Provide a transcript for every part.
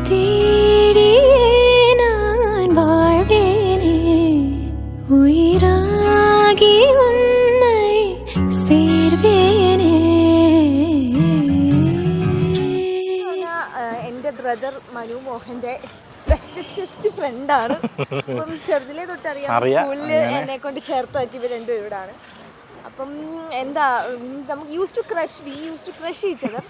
தேடியே நான் வாழ்வேனே உயிராகி உன்னை சேர்வேனே ഞാൻ, ആ, എൻ്റെ ബ്രദർ മനു മോഹന്റെ ബെസ്റ്റസ്റ്റ് ഫ്രണ്ടാണ് അപ്പം ചെറുതിലേ തൊട്ടറിയാം അറിയാം, സ്കൂളിൽ എന്നെ കൊണ്ട് ചേർത്താക്കി ഇവർ രണ്ടുപേരോടാണ് അപ്പം എന്താ ഉം, നമുക്ക് use to crush we use to crush ഈച്ചതർ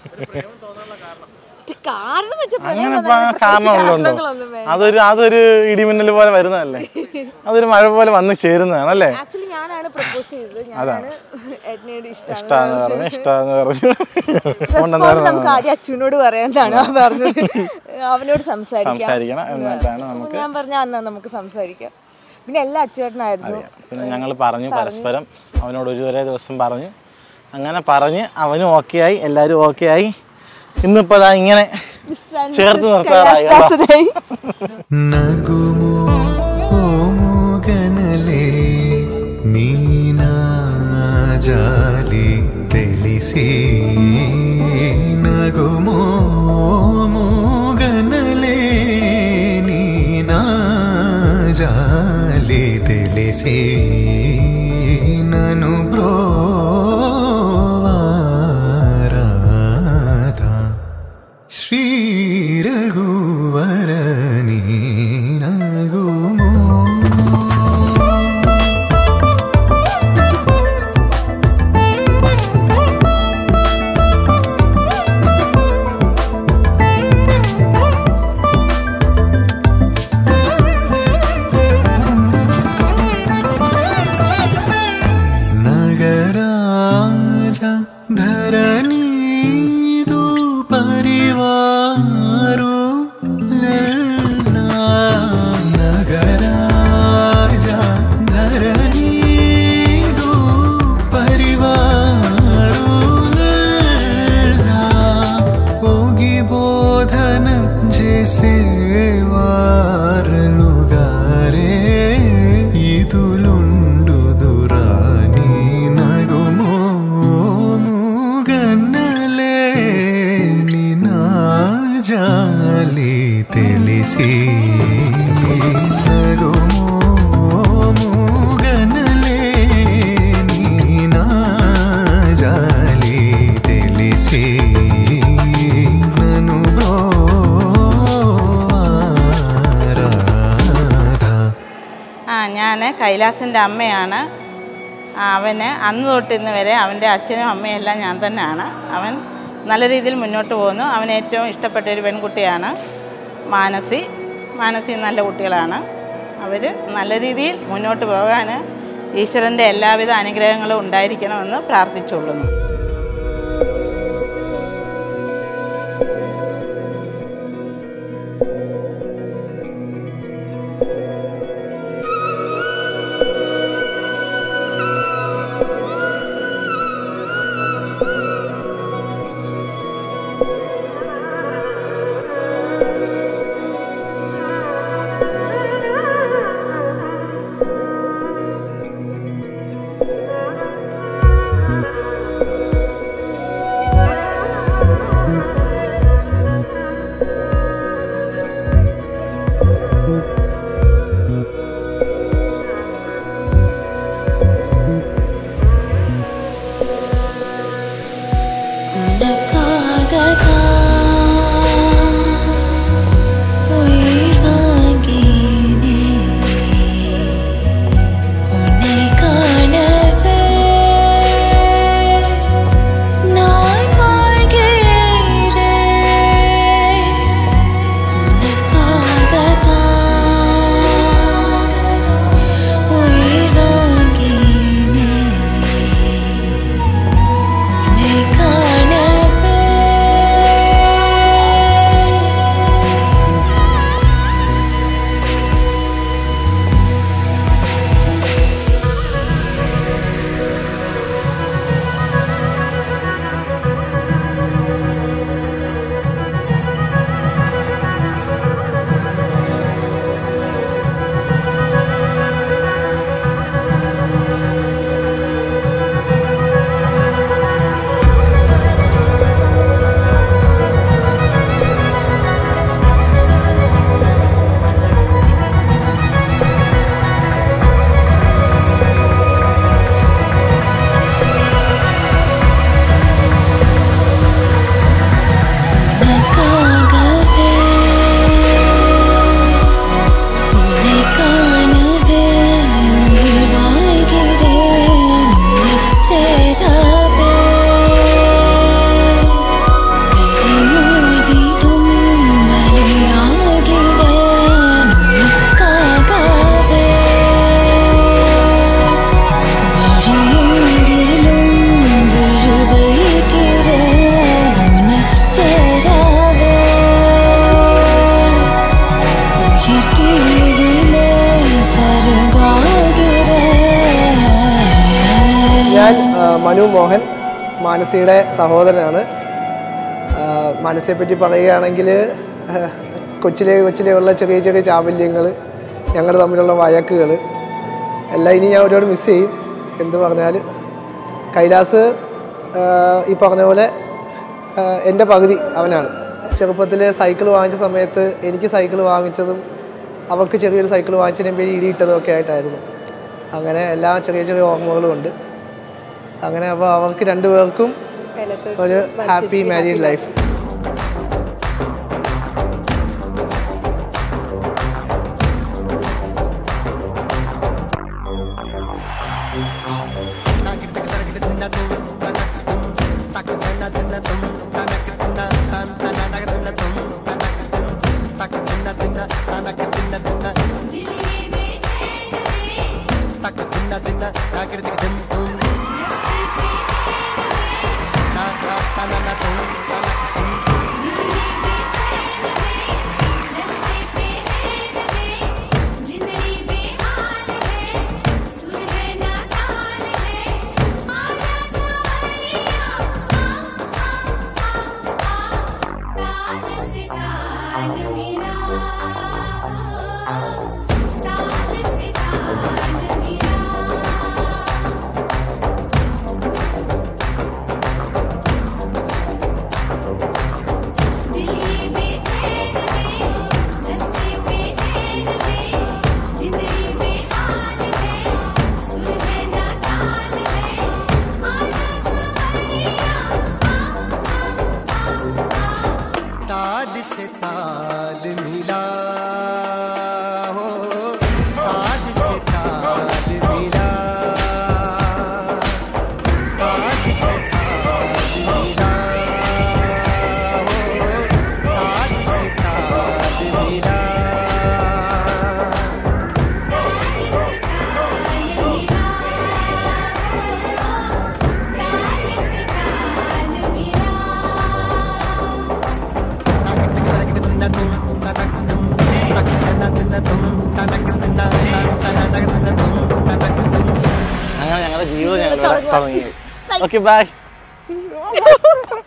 കാരണം എന്ന് വെച്ചാൽ അങ്ങനെ ഇപ്പൊ കാരണമുള്ളതുണ്ടോ അതൊരു അതൊരു ഇടിമിന്നൽ പോലെ വരുന്നതല്ലേ അതൊരു മഴ പോലെ വന്ന് ചേരുന്നതാണല്ലേ ആക്ച്വലി ഞാനാണ് പ്രപ്പോസ് ചെയ്തത് ഞാനാണ് എഡ്നയോട് ഇഷ്ടമാണ് ഇഷ്ടാന്ന് പറഞ്ഞു ഇഷ്ടാന്ന് പറഞ്ഞു റെസ്പോൺസ് നമുക്ക് ആദ്യം അച്ഛനോട് പറയാനാണ് ആ പറഞ്ഞത് അവനോട് സംസാരിക്കാം സംസാരിക്കണം എന്നിട്ടാണ് നമുക്ക് ഞാൻ പറഞ്ഞ അന്നാ നമുക്ക് സംസാരിക്കാം പിന്നെ എല്ലാ അച്ചുവേട്ടനായിരുന്നു പിന്നെ ഞങ്ങൾ പറഞ്ഞു പരസ്പരം അവനോട് ഒരു ഒരേ ദിവസം പറഞ്ഞു അങ്ങനെ പറഞ്ഞ് അവനും ഓക്കെ ആയി എല്ലാവരും ഓക്കെ ആയി ഇന്നിപ്പോ ദാ ഇങ്ങനെ ചേർത്ത് നിർത്താറായി കേട്ടോ. കൈലാസനായി. ನಗುಮೋ ಓ ಮೂಗನಲೆ ಮೀನಾಜಾಲಿ ತಿಳಿಸಿ ನಗುಮೋ ಮೂಗನಲೆ ನೀನಾಜಾಲಿ ತಿಳಿಸಿ ನನು ಬ್ರೋವಾರಾಧ ಶ್ರೀ ರಘುವರ ನೀನಗುಮೋ ನಗರಾಜ ಧರಣಿದು ಪರಿವಾರು ಲಲ್ಲ. ನಗರಾಜ ಧರಣಿದು ಪರಿವಾರು ಲಲ್ಲ. ಹೋಗಿ ಬೋಧನ చేసేవారలుగారే ఇదులుండు దురాని నగుమో గన్నలే నినాజాలి తెలిసి నగుమో గనలే నీనాజాలి తెలిసి నను బ్రోవారాధ ആ ഞാൻ കൈലാസിൻ്റെ അമ്മയാണ് ആ, അവന് അന്ന് തൊട്ട് ഇന്ന് വരെ അവൻ്റെ അച്ഛനും അമ്മയും എല്ലാം ഞാൻ തന്നെയാണ് അവൻ നല്ല രീതിയിൽ മുന്നോട്ട് പോകുന്നു അവൻ ഏറ്റവും ഇഷ്ടപ്പെട്ട ഒരു പെൺകുട്ടിയാണ് മാനസി മാനസി നല്ല കുട്ടികളാണ് അവർ നല്ല രീതിയിൽ മുന്നോട്ട് പോകാൻ ഈശ്വരൻ്റെ എല്ലാവിധ അനുഗ്രഹങ്ങളും ഉണ്ടായിരിക്കണമെന്ന് പ്രാർത്ഥിച്ചുകൊള്ളുന്നു മനു മോഹൻ മാനസിയുടെ സഹോദരനാണ് ആ, മാനസിയെ പറ്റി പറയുകയാണെങ്കിൽ കൊച്ചിലെ കൊച്ചിലെ ഉള്ള ചെറിയ ചെറിയ ചാബല്യങ്ങൾ ഞങ്ങൾ തമ്മിലുള്ള വഴക്കുകൾ എല്ലാം ഇനി ഞാൻ ഒരുപാട് മിസ് ചെയ്യും എന്ത് പറഞ്ഞാലും കൈലാസ് ആ, ഈ പറഞ്ഞ പോലെ ആ, എൻ്റെ പകുതി അവനാണ് ചെറുപ്പത്തിൽ സൈക്കിൾ വാങ്ങിച്ച സമയത്ത് എനിക്ക് സൈക്കിൾ വാങ്ങിച്ചതും അവർക്ക് ചെറിയൊരു സൈക്കിൾ വാങ്ങിച്ചതിനും പേര് ഇടിയിട്ടതും ഒക്കെ ആയിട്ടായിരുന്നു അങ്ങനെ എല്ലാ ചെറിയ ചെറിയ ഓർമ്മകളും ഉണ്ട് അങ്ങനെ അപ്പോൾ അവർക്ക് രണ്ടുപേർക്കും ഒരു ഹാപ്പി മാരീഡ് ലൈഫ് ताल से ताल मिला हो ताल से ताल मिला ताल से ताल मिला हो ताल से ताल मिला അങ്ങനെ ഞങ്ങളുടെ ജീവിതം ഞങ്ങൾ തുടങ്ങി ഓക്കെ ബൈ